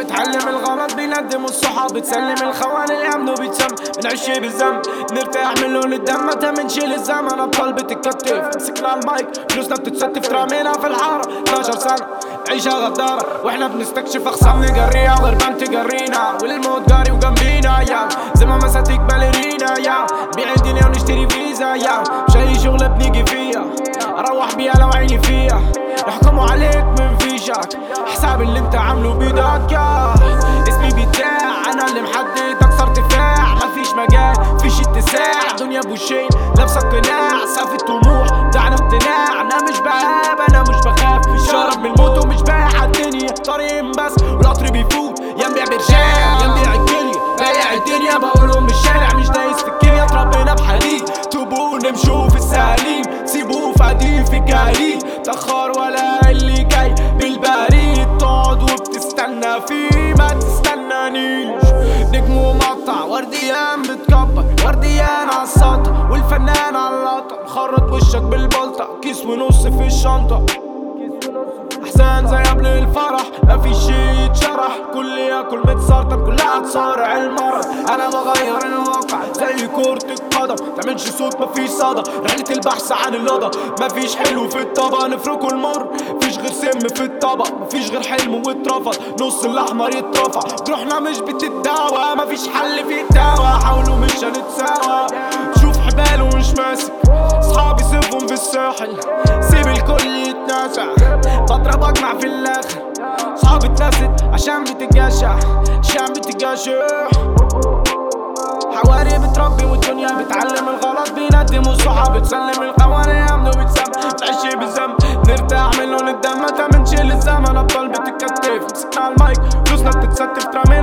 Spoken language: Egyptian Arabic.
بتعلم الغلط بيندم الصحاب بتسلم الخوان اللي يامنوا بيتسم بنعيش بالذنب نرتاح من لون الدم متى منشيل الزمن ابطال بتتكتف مسكنا المايك فلوسنا بتتستف ترامينا في الحارة 12 سنة عيشة غدارة واحنا بنستكشف اخصام نجريها وغربان تجرينا والموت جاري وجنبينا يا زي ما مساتيك باليرينا يا بيع الدنيا ونشتري فيزا يا مش اي شغلة بنيجي فيها اروح بيها لو عيني فيها يحكموا عليك من فيشك حساب اللي انت عامله بيدك يا اسمي بيتاع انا اللي محدد اكثر ارتفاع مفيش مجال فيش اتساع دنيا بوشين لابسه قناع سقف الطموح دعنا امتناع انا مش بهاب انا مش بخاف شرب من الموت ومش بايع الدنيا طريق بس والقطر بيفوت يا نبيع برشام يا نبيع الكلية بايع الدنيا بقولهم من الشارع مش دايس في الكيميا اتربينا بحديد توبوا نمشوا في السليم سيبوه فقديم في الجليد تأخر ولا اللي جاي بالبريد تقعد وبتستنى فيه ما تستنانيش نجم ومقطع ورديان بتكبر ورديان على السطح والفنان على اللقطة مخرط وشك بالبلطة كيس ونص في الشنطة احسان زي قبل الفرح مفيش شي يتشرح كل ياكل متسرطن كلها تصارع المرض انا بغير الواقع زي كرة القدم تعملش صوت مفيش صدى رحلة البحث عن اللضى مفيش حلو في الطبق نفركه المر مفيش غير سم في الطبق مفيش غير حلم واترفض نص الاحمر يترفع جروحنا مش بتتداوى مفيش حل في الدواء حاولوا مش هنتساوى شوف حباله مش ماسك صحابي سيبهم في الساحل سيب الكل يتنازع بضرب اجمع في الاخر صحابي اتنست عشان بتتجاشع عشان بتتجاشع حواري بتربي والدنيا بتعلم الغلط بيندم والصحاب بتسلم القوانين يامنوا بتسم تعيش بالذنب نرتاح من لون الدم متى منشيل الزمن ابطال بتتكتف مسكنا المايك فلوسنا بتتستف ترامينا